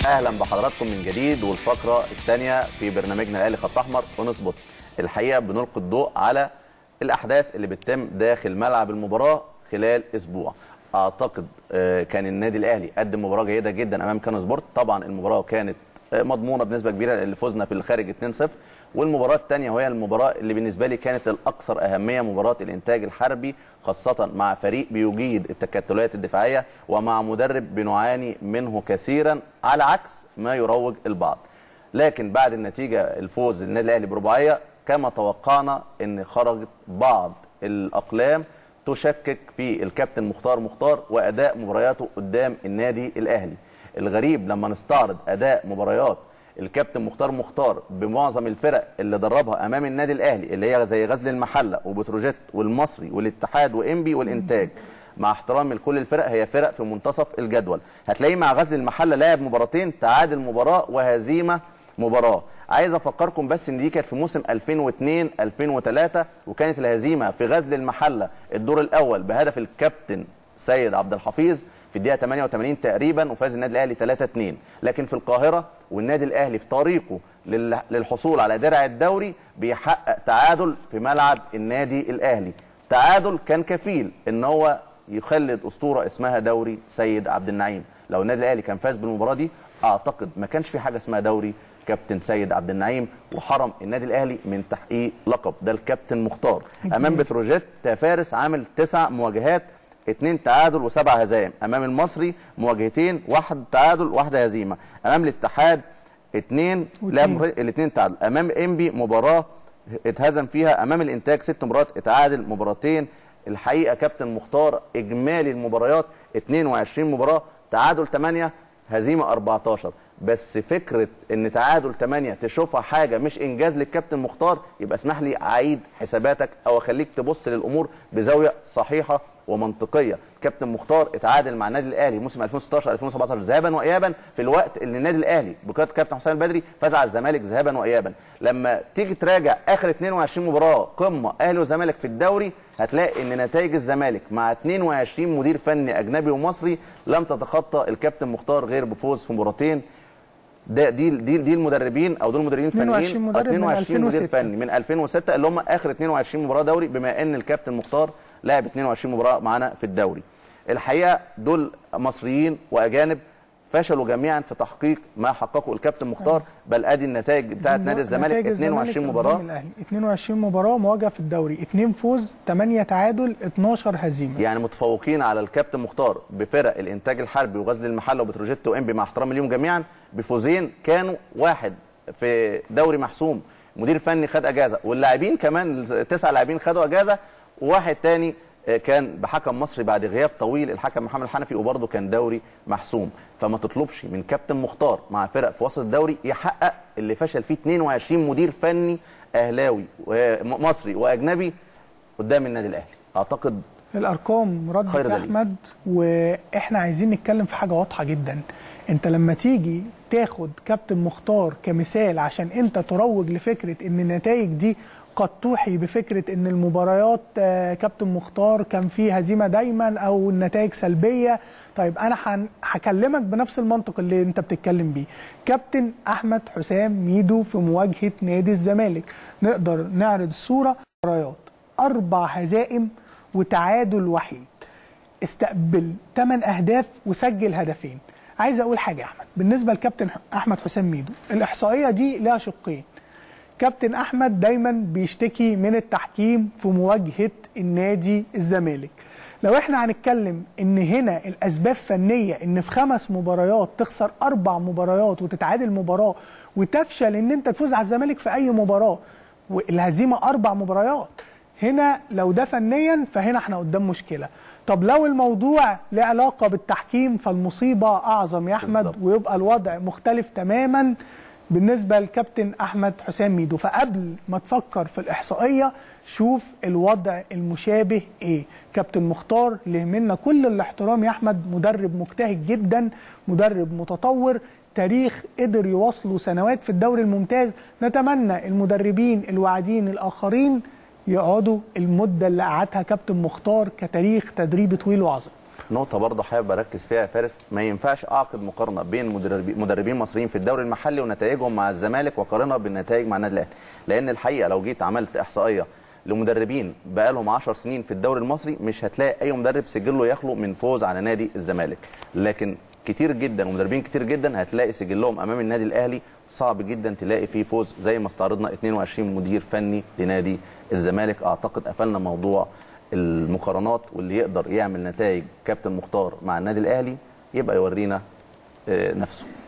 اهلا بحضراتكم من جديد والفقره الثانيه في برنامجنا الاهلي خط احمر ونظبط الحقيقه بنلقي الضوء على الاحداث اللي بتتم داخل ملعب المباراه خلال اسبوع اعتقد آه، كان النادي الاهلي قدم مباراه جيده جدا امام كانو سبورت طبعا المباراه كانت آه، مضمونه بنسبه كبيره اللي فزنا في الخارج 2-0 والمباراه الثانيه وهي المباراه اللي بالنسبه لي كانت الاكثر اهميه مباراه الانتاج الحربي خاصه مع فريق بيجيد التكتلات الدفاعيه ومع مدرب بنعاني منه كثيرا على عكس ما يروج البعض لكن بعد النتيجه الفوز النادي الاهلي برباعيه كما توقعنا ان خرجت بعض الاقلام تشكك في الكابتن مختار مختار واداء مبارياته قدام النادي الاهلي الغريب لما نستعرض اداء مباريات الكابتن مختار مختار بمعظم الفرق اللي دربها امام النادي الاهلي اللي هي زي غزل المحله وبتروجيت والمصري والاتحاد وانبي والانتاج مع احترامي لكل الفرق هي فرق في منتصف الجدول هتلاقيه مع غزل المحله لعب مباراتين تعادل مباراه وهزيمه مباراه عايز افكركم بس ان دي كانت في موسم 2002 2003 وكانت الهزيمه في غزل المحله الدور الاول بهدف الكابتن سيد عبد الحفيظ في الدقيقه 88 تقريبا وفاز النادي الاهلي 3 2 لكن في القاهره والنادي الاهلي في طريقه لل- للحصول على درع الدوري بيحقق تعادل في ملعب النادي الاهلي تعادل كان كفيل ان هو يخلد اسطوره اسمها دوري سيد عبد النعيم لو النادي الاهلي كان فاز بالمباراه دي اعتقد ما كانش في حاجه اسمها دوري كابتن سيد عبد النعيم وحرم النادي الاهلي من تحقيق لقب ده الكابتن مختار امام بتروجيت فارس عامل تسع مواجهات اثنين تعادل وسبع هزائم امام المصري مواجهتين واحد تعادل واحده هزيمه امام الاتحاد اثنين لعب الاثنين تعادل امام انبي مباراه اتهزم فيها امام الانتاج ست مباريات اتعادل مباراتين الحقيقه كابتن مختار اجمالي المباريات 22 مباراه تعادل 8 هزيمه 14 بس فكره ان تعادل 8 تشوفها حاجه مش انجاز للكابتن مختار يبقى اسمح لي اعيد حساباتك او اخليك تبص للامور بزاويه صحيحه ومنطقيه كابتن مختار اتعادل مع النادي الاهلي موسم 2016 2017 ذهابا وايابا في الوقت اللي النادي الاهلي بقياده كابتن حسام البدري فاز على الزمالك ذهابا وايابا لما تيجي تراجع اخر 22 مباراه قمه اهلي وزمالك في الدوري هتلاقي ان نتائج الزمالك مع 22 مدير فني اجنبي ومصري لم تتخطى الكابتن مختار غير بفوز في مباراتين ده دي دي دي المدربين او دول المدربين 22 الفنيين مدرب من 22 مدير 2006. فني من 2006 اللي هم اخر 22 مباراه دوري بما ان الكابتن مختار لعب 22 مباراه معانا في الدوري الحقيقه دول مصريين واجانب فشلوا جميعا في تحقيق ما حققه الكابتن مختار بل ادي النتائج بتاعت نادي الزمالك نتائج 22 الزمالك مباراه قدام الأهلي. 22 مباراه مواجهه في الدوري 2 فوز 8 تعادل 12 هزيمه يعني متفوقين على الكابتن مختار بفرق الانتاج الحربي وغزل المحله وبتروجيت وانبي مع احترامي ليهم جميعا بفوزين كانوا واحد في دوري محسوم مدير فني خد اجازه واللاعبين كمان تسع لاعبين خدوا اجازه وواحد تاني آه، كان بحكم مصري بعد غياب طويل الحكم محمد الحنفي وبرضه كان دوري محسوم فما تطلبش من كابتن مختار مع فرق في وسط الدوري يحقق اللي فشل فيه 22 مدير فني اهلاوي ومصري واجنبي قدام النادي الاهلي اعتقد الارقام ردت خير يا دليل. احمد واحنا عايزين نتكلم في حاجه واضحه جدا انت لما تيجي تاخد كابتن مختار كمثال عشان انت تروج لفكره ان النتائج دي قد توحي بفكره ان المباريات آه، كابتن مختار كان فيه هزيمه دايما او النتائج سلبيه طيب انا هن- هكلمك بنفس المنطق اللي انت بتتكلم بيه كابتن احمد حسام ميدو في مواجهه نادي الزمالك نقدر نعرض الصوره مباريات اربع هزائم وتعادل وحيد استقبل 8 اهداف وسجل هدفين عايز اقول حاجه يا احمد بالنسبه لكابتن احمد حسام ميدو الاحصائيه دي لها شقين كابتن احمد دايما بيشتكي من التحكيم في مواجهه النادي الزمالك لو احنا هنتكلم ان هنا الاسباب فنيه ان في خمس مباريات تخسر اربع مباريات وتتعادل مباراه وتفشل ان انت تفوز على الزمالك في اي مباراه والهزيمه اربع مباريات هنا لو ده فنيا فهنا احنا قدام مشكله طب لو الموضوع له علاقه بالتحكيم فالمصيبه اعظم يا احمد بالظبط. ويبقى الوضع مختلف تماما بالنسبه لكابتن احمد حسام ميدو فقبل ما تفكر في الاحصائيه شوف الوضع المشابه ايه كابتن مختار اللي منا كل الاحترام يا احمد مدرب مجتهد جدا مدرب متطور تاريخ قدر يواصله سنوات في الدوري الممتاز نتمنى المدربين الواعدين الاخرين يقعدوا المده اللي قعدها كابتن مختار كتاريخ تدريبي طويل وعظيم نقطة برضه حابب أركز فيها يا فارس ما ينفعش أعقد مقارنة بين مدربي- مدربين مصريين في الدوري المحلي ونتائجهم مع الزمالك وأقارنها بالنتائج مع النادي الأهلي لأن الحقيقة لو جيت عملت إحصائية لمدربين بقالهم 10 سنين في الدوري المصري مش هتلاقي أي مدرب سجله يخلو من فوز على نادي الزمالك لكن كتير جدا ومدربين كتير جدا هتلاقي سجلهم أمام النادي الأهلي صعب جدا تلاقي فيه فوز زي ما استعرضنا 22 مدير فني لنادي الزمالك أعتقد قفلنا موضوع المقارنات واللي يقدر يعمل نتائج كابتن مختار مع النادي الاهلي يبقى يورينا آه، نفسه